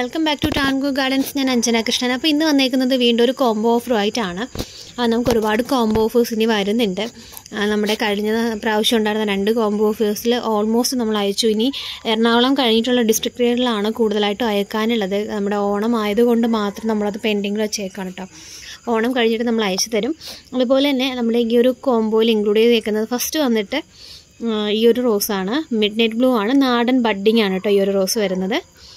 welcome back to Tango Gardens ഞാൻ അഞ്ജന കൃഷ്ണൻ അപ്പോൾ ഇന്ന് വന്നേക്കുന്നത് വീണ്ടും ഒരു കോംബോ ഓഫറുമായിട്ടാണ് ആ, നമുക്ക് ഒരുപാട് കോംബോ ഓഫേഴ്സ് ഇനി വരുന്നുണ്ട് ആ, നമ്മുടെ കഴിഞ്ഞ പ്രാവശ്യം ഉണ്ടായിരുന്ന രണ്ട് കോംബോ ഓഫേഴ്സിൽ ഓൾമോസ്റ്റ് നമ്മൾ അയച്ചു ഇനി എറണാകുളം കഴിഞ്ഞിട്ടുള്ള ഡിസ്ട്രിക്റ്റുകളിലാണ് കൂടുതലായിട്ടും അയക്കാനുള്ളത് നമ്മുടെ ഓണം ആയതുകൊണ്ട് മാത്രം നമ്മളത് പെൻഡിങ്ങിൽ വെച്ചേക്കാണ് കേട്ടോ ഓണം കഴിഞ്ഞിട്ട് നമ്മൾ അയച്ചു തരും അതുപോലെ തന്നെ നമ്മുടെ ഈ ഒരു കോംബോയിൽ ഇൻക്ലൂഡ് ചെയ്തേക്കുന്നത് ഫസ്റ്റ് വന്നിട്ട് ആ, ഈ ഒരു റോസാണ് മിഡ് നൈറ്റ് ബ്ലൂ ആണ് നാടൻ ബഡ്ഡിങ് ആണ് കേട്ടോ ഈ ഒരു റോസ് വരുന്നത്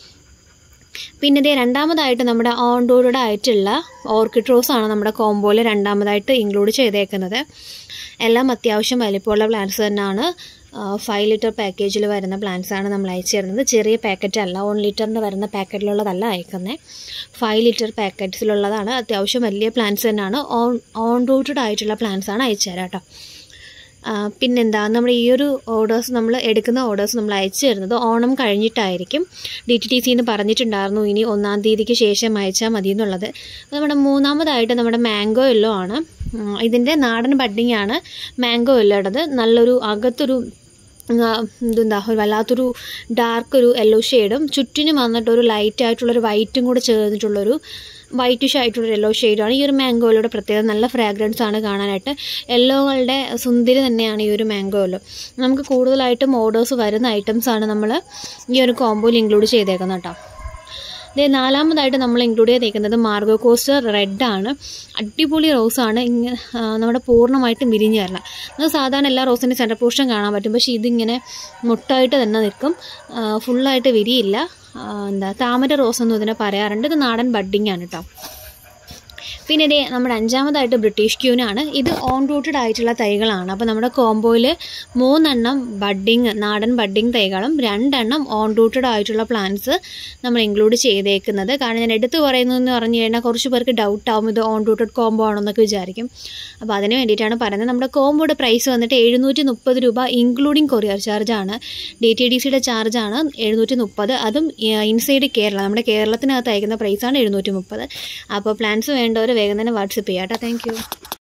പിന്നെ ഇതേ രണ്ടാമതായിട്ട് നമ്മുടെ ഓൺഡോർഡ് ആയിട്ടുള്ള ഓർക്കിഡ് റോസ് ആണ് നമ്മുടെ കോംബോയിൽ രണ്ടാമതായിട്ട് ഇൻക്ലൂഡ് ചെയ്തേക്കുന്നത് എല്ലാം അത്യാവശ്യം വലിപ്പമുള്ള പ്ലാന്റ്സ് തന്നെയാണ് ഫൈവ് ലിറ്റർ പാക്കേജിൽ വരുന്ന പ്ലാന്റ്സ് ആണ് നമ്മൾ അയച്ചു തരുന്നത് ചെറിയ പാക്കറ്റ് അല്ല വൺ ലിറ്ററിൻ്റെ വരുന്ന പാക്കറ്റിലുള്ളതല്ല അയക്കുന്നത് ഫൈവ് ലിറ്റർ പാക്കറ്റ്സിലുള്ളതാണ് അത്യാവശ്യം വലിയ പ്ലാന്റ്സ് തന്നെയാണ് ഓൺ ഓൺ റൂട്ടഡ് ആയിട്ടുള്ള പ്ലാന്റ്സ് ആണ് അയച്ചു തരാം കേട്ടോ ആ, പിന്നെന്താ നമ്മുടെ ഈ ഒരു ഓർഡേഴ്സ് നമ്മൾ എടുക്കുന്ന ഓർഡേഴ്സ് നമ്മൾ അയച്ചു തരുന്നത് ഓണം കഴിഞ്ഞിട്ടായിരിക്കും ഡി ടി ടി സി എന്ന് പറഞ്ഞിട്ടുണ്ടായിരുന്നു ഇനി ഒന്നാം തീയതിക്ക് ശേഷം അയച്ചാൽ മതി എന്നുള്ളത് അപ്പോൾ നമ്മുടെ മൂന്നാമതായിട്ട് നമ്മുടെ മാംഗോ യെല്ലോ ആണ് ഉം, ഇതിൻ്റെ നാടൻ ബഡ്ഡിങ് ആണ് മാംഗോ യെല്ലോ ഉള്ളത് നല്ലൊരു അകത്തൊരു ആ, ഇതെന്താ ഒരു വല്ലാത്തൊരു ഡാർക്ക് ഒരു യെല്ലോ ഷെയ്ഡും ചുറ്റിനും വന്നിട്ട് ഒരു ലൈറ്റ് ആയിട്ടുള്ളൊരു വൈറ്റും കൂടെ ചേർന്നിട്ടുള്ളൊരു വൈറ്റിഷ് ആയിട്ടുള്ള യെല്ലോ ഷെയ്ഡാണ് ഈ ഒരു മാംഗോയിലൂടെ പ്രത്യേകത നല്ല ഫ്രാഗ്രൻസ് ആണ് കാണാനായിട്ട് യെല്ലോകളുടെ സുന്ദരി തന്നെയാണ് ഈ ഒരു മാംഗോയിലോ നമുക്ക് കൂടുതലായിട്ടും ഓർഡേഴ്സ് വരുന്ന ഐറ്റംസ് ആണ് നമ്മൾ ഈ ഒരു കോമ്പോയിൽ ഇൻക്ലൂഡ് ചെയ്തേക്കുന്നത് കേട്ടോ ഇതേ നാലാമതായിട്ട് നമ്മൾ ഇൻക്ലൂഡ് ചെയ്തേക്കുന്നത് മാർഗോ കോസ്റ്റർ റെഡ് ആണ് അടിപൊളി റോസാണ് ഇങ്ങനെ ആ, നമ്മുടെ പൂർണ്ണമായിട്ടും വിരിഞ്ഞു തരണം നമുക്ക് സാധാരണ എല്ലാ റോസിൻ്റെ സെൻറ്റർ പോർഷൻ കാണാൻ പറ്റും പക്ഷേ ഇതിങ്ങനെ മുട്ടായിട്ട് തന്നെ നിൽക്കും ഫുള്ളായിട്ട് വിരിയില്ല ആ, എന്താ താമര റോസ് എന്നും ഇതിനെ പറയാറുണ്ട് ഇത് നാടൻ ബഡ്ഡിങ് ആണ് കേട്ടോ പിന്നെ ഇതേ നമ്മുടെ അഞ്ചാമതായിട്ട് ബ്രിട്ടീഷ് ക്യൂനാണ് ഇത് ഓൺ റൂട്ടഡ് ആയിട്ടുള്ള തൈകളാണ് അപ്പോൾ നമ്മുടെ കോംബോയിൽ മൂന്നെണ്ണം ബഡ്ഡിങ് നാടൻ ബഡ്ഡിങ് തൈകളും രണ്ടെണ്ണം ഓൺ റൂട്ടഡ് ആയിട്ടുള്ള പ്ലാന്റ്സ് നമ്മൾ ഇൻക്ലൂഡ് ചെയ്തേക്കുന്നത് കാരണം ഞാൻ എടുത്തു പറയുന്നതെന്ന് പറഞ്ഞു കഴിഞ്ഞാൽ കുറച്ച് പേർക്ക് ഡൗട്ട് ആവും ഇത് ഓൺ റൂട്ടഡ് കോംബോ ആണെന്നൊക്കെ വിചാരിക്കും അപ്പോൾ അതിന് വേണ്ടിയിട്ടാണ് പറയുന്നത് നമ്മുടെ കോംബോയുടെ പ്രൈസ് വന്നിട്ട് എഴുന്നൂറ്റി മുപ്പത് രൂപ ഇൻക്ലൂഡിങ് കൊറിയർ ചാർജാണ് ഡി ടി ഡി സിയുടെ ചാർജാണ് എഴുന്നൂറ്റി മുപ്പത് അതും ഇൻസൈഡ് കേരള നമ്മുടെ കേരളത്തിനകത്ത് അയക്കുന്ന പ്രൈസാണ് എഴുന്നൂറ്റി മുപ്പത് അപ്പോൾ പ്ലാൻസ് വേണ്ടവർ വേഗം തന്നെ വാട്സപ്പ് ചെയ്യാം കേട്ടോ താങ്ക് യു